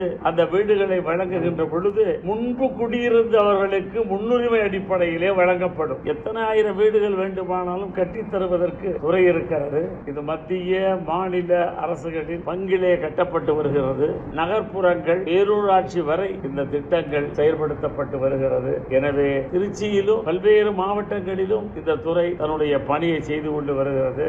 அந்த வீடுகளை வழங்குகின்ற பொழுது முன்பு குடியிருந்தவர்களுக்கு முன்னுரிமை அடிப்படையிலே வழங்கப்படும் எத்தனை ஆயிரம் வீடுகள் வேண்டுமானாலும் கட்டித் தருவதற்கு துறை இருக்கிறது இது மத்திய மாநில அரசுகளின் பங்கிலே கட்டப்பட்டு வருகிறது நகர்ப்புறங்கள் பேரூராட்சி வரை இந்த திட்டங்கள் செயல்படுத்தப்பட்டு வருகிறது எனவே திருச்சியிலும் பல்வேறு மாவட்டங்களிலும் இந்த துறை தன்னுடைய பணியை செய்து கொண்டு வருகிறது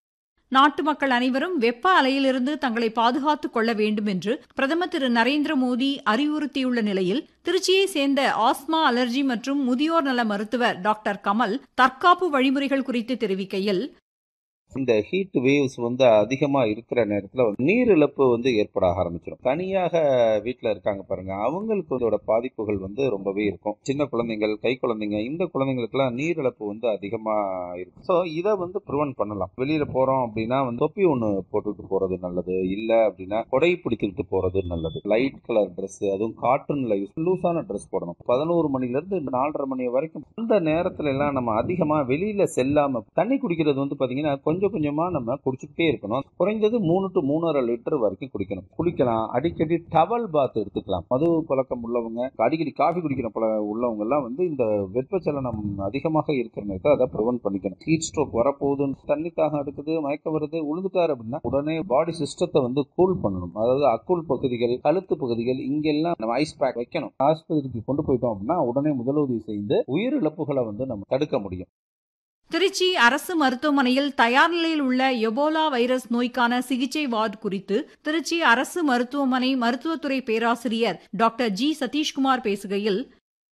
நாட்டு மக்கள் அனைவரும் வெப்ப அலையிலிருந்து தங்களை பாதுகாத்துக் கொள்ள வேண்டும் என்று பிரதமர் திரு நரேந்திர மோடி அறிவுறுத்தியுள்ள நிலையில் திருச்சியை சேர்ந்த ஆஸ்மா அலர்ஜி மற்றும் முதியோர் நல மருத்துவர் டாக்டர் கமல் தற்காப்பு வழிமுறைகள் குறித்து தெரிவிக்கையில் இந்த ஹீட் வேவ்ஸ் வந்து அதிகமா இருக்கிற நேரத்துல வந்து நீர் இழப்பு வந்து ஏற்பட ஆரம்பிச்சிடும் தனியாக வீட்டுல இருக்காங்க பாருங்க அவங்களுக்கு இதோட பாதிப்புகள் வந்து ரொம்பவே இருக்கும் சின்ன குழந்தைகள் கை குழந்தைங்க இந்த குழந்தைங்களுக்குலாம் நீர் இழப்பு வந்து அதிகமா இருக்கும் ஸோ இதை வந்து ப்ரிவென்ட் பண்ணலாம் வெளியில போறோம் அப்படின்னா வந்து தொப்பி ஒன்று போட்டுட்டு போறது நல்லது இல்ல அப்படின்னா கொடை பிடித்துக்கிட்டு போறது நல்லது லைட் கலர் Dress அதுவும் காட்டன்ல லூஸான ட்ரெஸ் போடணும் பதினோரு மணில இருந்து நாலரை மணி வரைக்கும் அந்த நேரத்துல எல்லாம் நம்ம அதிகமா வெளியில செல்லாம தண்ணி குடிக்கிறது வந்து பாத்தீங்கன்னா கொஞ்சம் கொஞ்சமா நம்ம குடிச்சுக்கிட்டே இருக்கணும் குறைந்தது மூணு டு மூணரை லிட்டர் வரைக்கும் குடிக்கணும் குளிக்கலாம் அடிக்கடி டவல் பாத் எடுத்துக்கலாம் மது பழக்கம் உள்ளவங்க அடிக்கடி காஃபி குடிக்கிற பழ உள்ளவங்க எல்லாம் வந்து இந்த வெப்பச்சலனம் அதிகமாக இருக்கிற நேரத்தை அதை ப்ரிவென்ட் பண்ணிக்கணும் ஹீட் ஸ்ட்ரோக் வரப்போகுதுன்னு தண்ணி தாகம் எடுக்குது மயக்கம் வருது உழுந்துட்டாரு அப்படின்னா உடனே பாடி சிஸ்டத்தை வந்து கூல் பண்ணணும் அதாவது அக்குள் பகுதிகள் கழுத்து பகுதிகள் இங்கெல்லாம் நம்ம ஐஸ் பேக் வைக்கணும் ஆஸ்பத்திரிக்கு கொண்டு போயிட்டோம் அப்படின்னா உடனே முதலுதவி செய்து உயிரிழப்புகளை வந்து நம்ம தடுக்க முடியும் திருச்சி அரசு மருத்துவமனையில் தயார் நிலையில் உள்ள எபோலா வைரஸ் நோய்க்கான சிகிச்சை வார்டு குறித்து திருச்சி அரசு மருத்துவமனை மருத்துவத்துறை பேராசிரியர் டாக்டர் ஜி சதீஷ்குமார் பேசுகையில்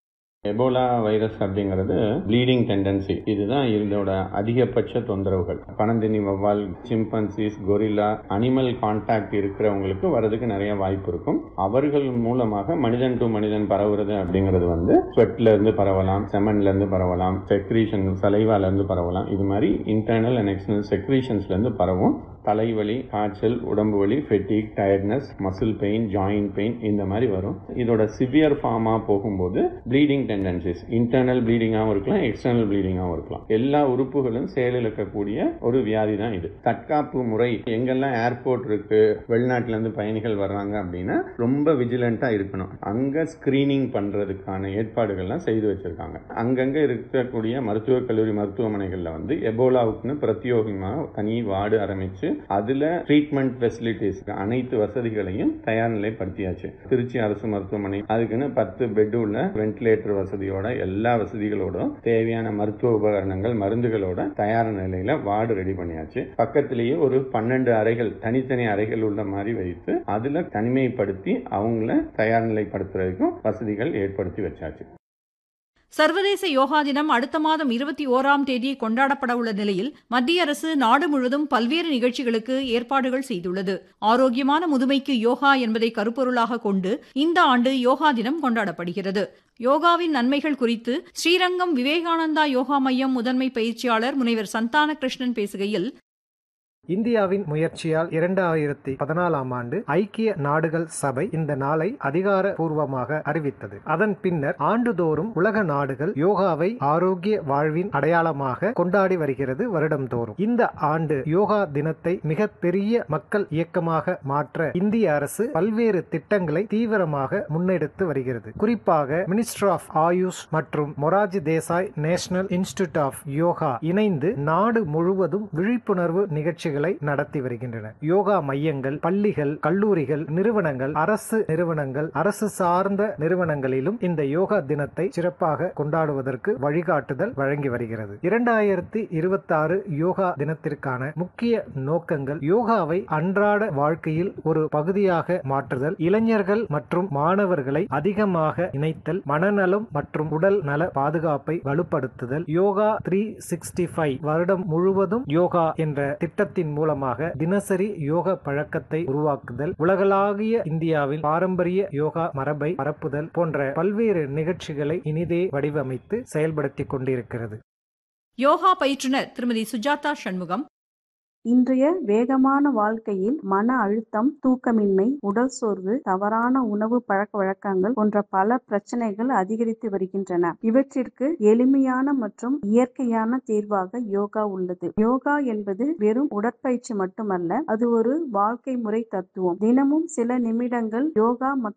எபோலா வைரஸ் அப்படிங்கிறது ப்ளீடிங் டெண்டன்சி இதுதான் இதோட அதிகபட்ச தொந்தரவுகள் பனந்தினி வவ்வால் சிம்பன்சிஸ் கொரில்லா அனிமல் கான்டாக்ட் இருக்கிறவங்களுக்கு வரதுக்கு நிறைய வாய்ப்பு இருக்கும் அவர்கள் மூலமாக மனிதன் டு மனிதன் பரவுறது அப்படிங்கிறது வந்து ஸ்வெட்ல இருந்து பரவலாம் செமன்ல இருந்து பரவலாம் செக்ரீஷன் சலைவால இருந்து பரவலாம் இது மாதிரி இன்டர்னல் அண்ட் எக்ஸ்டர்னல் செக்ரீஷன்ஸ்ல இருந்து பரவும் தலைவலி காய்ச்சல் உடம்பு வலி fatigue tiredness muscle pain joint pain இந்த மாதிரி வரும் இதோட சிவியர் ஃபார்மா போகும்போது ப்ளீடிங் டெண்டன்சிஸ் இன்டர்னல் ப்ளீடிங்காகவும் இருக்கலாம் எக்ஸ்டர்னல் ப்ளீடிங்காகவும் இருக்கலாம் எல்லா உறுப்புகளும் செயலிழக்கக்கூடிய ஒரு வியாதி தான் இது தற்காப்பு முறை எங்கெல்லாம் ஏர்போர்ட் இருக்கு வெளிநாட்டுல இருந்து பயணிகள் வர்றாங்க அப்படின்னா ரொம்ப விஜிலண்டா இருக்கணும் அங்க ஸ்கிரீனிங் பண்றதுக்கான ஏற்பாடுகள்லாம் செய்து வச்சிருக்காங்க அங்கங்க இருக்கக்கூடிய மருத்துவக் கல்லூரி மருத்துவமனைகள்ல வந்து எபோலாவுக்குன்னு பிரத்யோகமாக தனி வார்டு ஆரம்பிச்சு அதுல ட்ரீட்மெண்ட் ஃபெசிலிட்டிஸ் அனைத்து வசதிகளையும் தயார் நிலைப்படுத்தியாச்சு திருச்சி அரசு மருத்துவமனை அதுக்குன்னு பத்து பெட் உள்ள வென்டிலேட்டர் வசதியோட எல்லா வசதிகளோட தேவையான மருத்துவ உபகரணங்கள் மருந்துகளோட தயார் நிலையில வார்டு ரெடி பண்ணியாச்சு பக்கத்திலேயே ஒரு பன்னெண்டு அறைகள் தனித்தனி அறைகள் உள்ள மாதிரி வைத்து அதுல தனிமைப்படுத்தி அவங்கள தயார் நிலைப்படுத்துறதுக்கும் வசதிகள் ஏற்படுத்தி வச்சாச்சு சர்வதேச யோகா தினம் அடுத்த மாதம் இருபத்தி ஓராம் தேதி கொண்டாடப்பட உள்ள நிலையில் மத்திய அரசு நாடு முழுவதும் பல்வேறு நிகழ்ச்சிகளுக்கு ஏற்பாடுகள் செய்துள்ளது ஆரோக்கியமான முதுமைக்கு யோகா என்பதை கருப்பொருளாக கொண்டு இந்த ஆண்டு யோகா தினம் கொண்டாடப்படுகிறது யோகாவின் நன்மைகள் குறித்து ஸ்ரீரங்கம் விவேகானந்தா யோகா மையம் முதன்மை பயிற்சியாளர் முனைவர் சந்தான கிருஷ்ணன் பேசுகையில் இந்தியாவின் முயற்சியால் இரண்டாயிரத்தி பதினாலாம் ஆண்டு ஐக்கிய நாடுகள் சபை இந்த நாளை அதிகாரப்பூர்வமாக அறிவித்தது அதன் பின்னர் ஆண்டுதோறும் உலக நாடுகள் யோகாவை ஆரோக்கிய வாழ்வின் அடையாளமாக கொண்டாடி வருகிறது வருடம்தோறும் இந்த ஆண்டு யோகா தினத்தை மிக பெரிய மக்கள் இயக்கமாக மாற்ற இந்திய அரசு பல்வேறு திட்டங்களை தீவிரமாக முன்னெடுத்து வருகிறது குறிப்பாக மினிஸ்டர் ஆஃப் ஆயுஷ் மற்றும் Morarji Desai national institute of yoga இணைந்து நாடு முழுவதும் விழிப்புணர்வு நிகழ்ச்சிகள் நிகழ்ச்சிகளை நடத்தி வருகின்றன யோகா மையங்கள் பள்ளிகள் கல்லூரிகள் நிறுவனங்கள் அரசு நிறுவனங்கள் அரசு சார்ந்த நிறுவனங்களிலும் இந்த யோகா தினத்தை சிறப்பாக கொண்டாடுவதற்கு வழிகாட்டுதல் வழங்கி வருகிறது இரண்டாயிரத்தி இருபத்தி ஆறு யோகா தினத்திற்கான முக்கிய நோக்கங்கள் யோகாவை அன்றாட வாழ்க்கையில் ஒரு பகுதியாக மாற்றுதல் இளைஞர்கள் மற்றும் மாணவர்களை அதிகமாக இணைத்தல் மனநலம் மற்றும் உடல் நல பாதுகாப்பை வலுப்படுத்துதல் யோகா த்ரீ சிக்ஸ்டி ஃபைவ் வருடம் முழுவதும் யோகா என்ற திட்டத்தின் திட்டத்தின் மூலமாக தினசரி யோக பழக்கத்தை உருவாக்குதல் உலகளாகிய இந்தியாவில் பாரம்பரிய யோகா மரபை பரப்புதல் போன்ற பல்வேறு நிகழ்ச்சிகளை இனிதே வடிவமைத்து செயல்படுத்திக் கொண்டிருக்கிறது யோகா பயிற்றுனர் திருமதி சுஜாதா சண்முகம் இன்றைய வேகமான வாழ்க்கையில் மன அழுத்தம் தூக்கமின்மை உடல் சோர்வு தவறான உணவு பழக்க வழக்கங்கள் போன்ற பல பிரச்சனைகள் அதிகரித்து வருகின்றன இவற்றிற்கு எளிமையான மற்றும் இயற்கையான தீர்வாக யோகா உள்ளது யோகா என்பது வெறும் உடற்பயிற்சி மட்டுமல்ல அது ஒரு வாழ்க்கை முறை தத்துவம் தினமும் சில நிமிடங்கள் யோகா